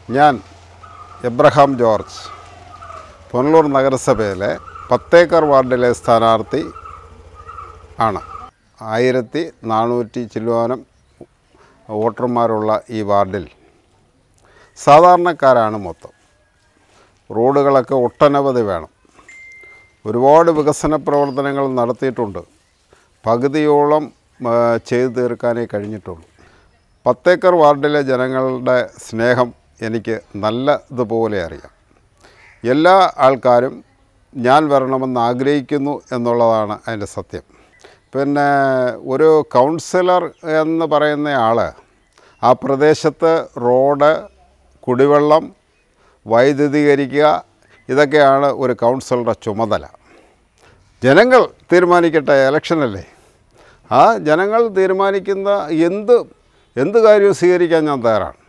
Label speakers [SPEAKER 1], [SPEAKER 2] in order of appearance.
[SPEAKER 1] ഞാൻ Abraham George Punalur നഗരസഭയിലെ പത്തേക്കർ വാർഡിലെ സ്ഥാനാർത്ഥി ആണ് ആയിരത്തി നാനൂറ്റി ചില്ലുവാനം വോട്ടർമാരുള്ള ഈ വാർഡിൽ സാധാരണക്കാരാണ് മൊത്തം റോഡുകളൊക്കെ ഒട്ടനവധി വേണം ഒരുപാട് വികസന പ്രവർത്തനങ്ങൾ നടത്തിയിട്ടുണ്ട് പകുതിയോളം ആ, ചെയ്തു തീർക്കാനേ കഴിഞ്ഞിട്ടുള്ളൂ പത്തേക്കർ വാർഡിലെ ജനങ്ങളുടെ സ്നേഹം എനിക്ക് നല്ലതുപോലെ അറിയാം എല്ലാ ആൾക്കാരും ഞാൻ വരണമെന്ന് ആഗ്രഹിക്കുന്നു എന്നുള്ളതാണ് അതിൻ്റെ സത്യം പിന്നെ ഒരു കൗൺസിലർ എന്ന് പറയുന്ന ആൾ ആ പ്രദേശത്ത് റോഡ് കുടിവെള്ളം വൈദ്യുതീകരിക്കുക ഇതൊക്കെയാണ് ഒരു കൗൺസിലറുടെ ചുമതല ജനങ്ങൾ തീരുമാനിക്കട്ടെ ഇലക്ഷനല്ലേ ആ ജനങ്ങൾ തീരുമാനിക്കുന്ന എന്ത് എന്ത് കാര്യവും സ്വീകരിക്കാൻ ഞാൻ തയ്യാറാണ്